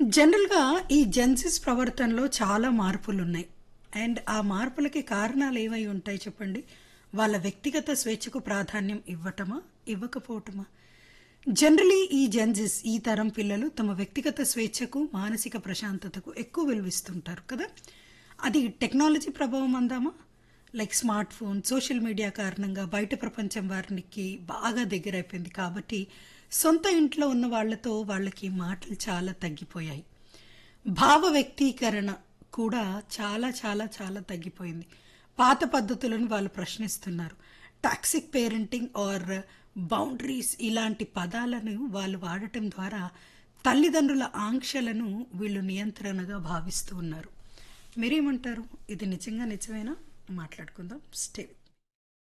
జనరల్‌గా ఈ జెన్‌సిస్ ప్రవర్తనలో చాలా మార్పులున్నాయి. అండ్ ఆ మార్పులకి కారణాలు ఏమై ఉంటాయి చెప్పండి? వాళ్ళ వ్యక్తిగత స్వేచ్ఛకు ప్రాధాన్యం ఇవ్వటమా? ఇవ్వకపోవటమా? జనరల్లీ ఈ జెన్‌జిస్ ఈ తరం పిల్లలు తమ వ్యక్తిగత స్వేచ్ఛకు, మానసిక ప్రశాంతతకు ఎక్కువ విలువిస్తుంటారు కదా! అది టెక్నాలజీ ప్రభావం అందామా? Like smart phone, social media కారణంగా బయట ప్రపంచం వారికి బాగా దగ్గరైపోయింది కాబట్టి సొంత ఇంట్లో ఉన్న వాళ్ళతో వాళ్ళకి మాటలు చాలా తగ్గిపోయాయి. భావ వ్యక్తీకరణ కూడా చాలా చాలా చాలా తగ్గిపోయింది. పాత పద్ధతులను వాళ్ళు ప్రశ్నిస్తున్నారు. టాక్సిక్ పేరెంటింగ్ ఆర్ బౌండరీస్ ఇలాంటి పదాలను వాళ్ళు వాడటం ద్వారా తల్లిదండ్రుల ఆంక్షలను వీళ్ళు నియంత్రణగా భావిస్తూ ఉన్నారు. మీరేమంటారు? ఇది నిజంగా నిజమేనా? మాట్లాడుకుందాం. స్టే